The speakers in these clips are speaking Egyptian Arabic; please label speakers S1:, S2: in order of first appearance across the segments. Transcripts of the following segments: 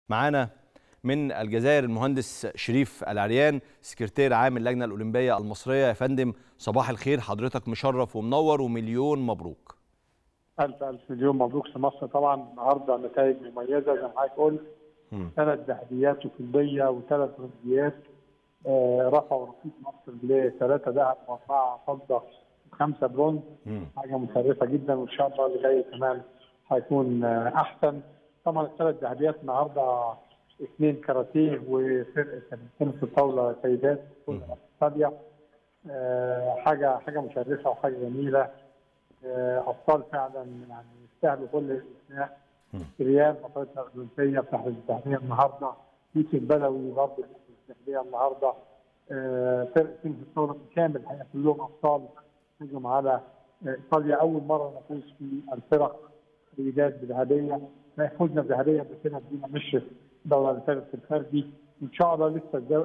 S1: معانا من الجزائر المهندس شريف العريان سكرتير عام اللجنه الاولمبيه المصريه يا فندم صباح الخير حضرتك مشرف ومنور ومليون مبروك
S2: ألف ألف مليون مبروك لمصر طبعا النهارده نتائج مميزة زي ما حضرتك قلت ثلاث ذهبيات وفضية وثلاث برونزيات آه رفعوا رصيد مصر لثلاثة ذهب وأربعة فضة وخمسة برونز حاجة مشرفة جدا وإن شاء الله اللي جاي كمان هيكون آه أحسن طبعا الثلاث ذهبيات النهارده اثنين كاراتيه وفرقه تنس الطاوله سيدات ايطاليا آه حاجه حاجه مشرفه وحاجه جميله آه ابطال فعلا يعني يستاهلوا كل الاثناء ريال بطلتنا الاولمبيه بتحرز الذهبيه النهارده يوسف بدوي برضه الذهبيه النهارده آه فرقه تنس الطاوله بالكامل الحقيقه كلهم ابطال هجموا على ايطاليا اول مره نفوز في الفرق رجال بذهبيه فوزنا بذهبيه قبل كده بدينا مش الدوره اللي فاتت في الفردي ان شاء الله لسه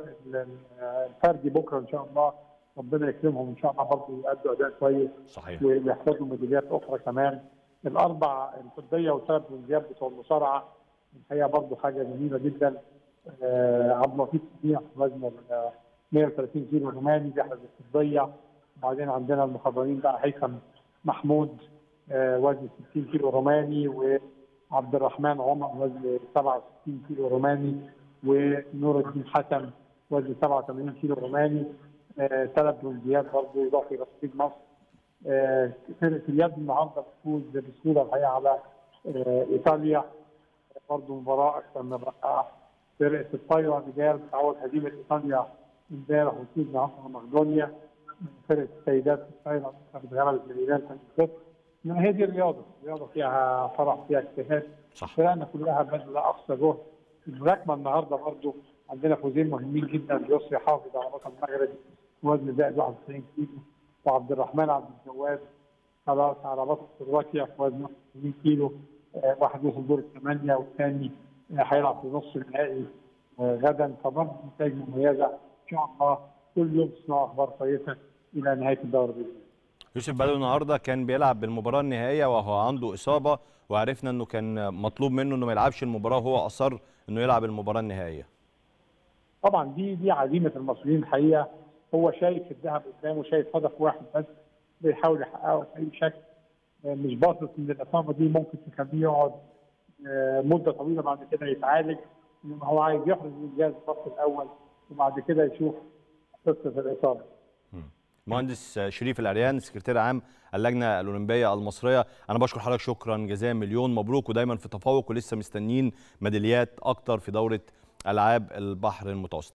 S2: الفردي بكره ان شاء الله ربنا يكرمهم ان شاء الله برضه يأدوا اداء كويس
S1: صحيح
S2: ويحتاجوا ميداليات اخرى كمان الاربع الفضيه والثلاث برونزيات بتوع المصارعه الحقيقه برضه حاجه جميله جدا آه عبد اللطيف سميع وزن 130 كيلو روماني بيحرز الفضيه وبعدين عندنا المخضرمين بقى هيثم محمود آه وزن 60 كيلو روماني و عبد الرحمن عمر وزن 67 كيلو روماني ونور الدين حسن وزن 87 كيلو روماني ثلاث آه برونزيات برضه اضافي رصيد مصر آه فرقه اليد النهارده بتفوز بسهوله الحقيقه على آه ايطاليا برضه مباراه اكثر من رائعه فرقه الطايره رجال تعود هزيمه ايطاليا امبارح وفوز على مقدونيا فرقه السيدات في الطايره اتغلبت من ايران 2 انما هي دي الرياضه، الرياضه فيها فرح فيها اجتهاد
S1: صح
S2: فرقنا كلها بذل اقصى جهد الملاكمه النهارده برضه عندنا فوزين مهمين جدا يسري حافظ على بطل المغرب وزن زائد 91 كيلو وعبد الرحمن عبد الجواد خلاص على بطل كرواتيا في وزن 81 كيلو آه واحد وصل دور الثمانيه والثاني آه هيلعب في نص النهائي آه غدا فبرضه نتائج مميزه ان شاء الله كل يوم تصنع اخبار كويسه الى نهايه الدوري باذن الله
S1: يوسف بدوي النهارده كان بيلعب بالمباراه النهائيه وهو عنده اصابه وعرفنا انه كان مطلوب منه انه ما يلعبش المباراه وهو اصر انه يلعب المباراه النهائيه.
S2: طبعا دي دي عزيمه المصريين الحقيقه هو شايف الذهب قدامه شايف هدف واحد بس بيحاول يحققه باي شكل مش باصص ان الاصابه دي ممكن تخليه يقعد مده طويله بعد كده يتعالج انما هو عايز يحرز انجاز الصف الاول وبعد كده يشوف قصه الاصابه.
S1: مهندس شريف العريان سكرتير عام اللجنه الاولمبيه المصريه انا بشكر حضرتك شكرا جزيلا مليون مبروك ودايما في تفوق ولسه مستنيين ميداليات اكتر في دوره العاب البحر المتوسط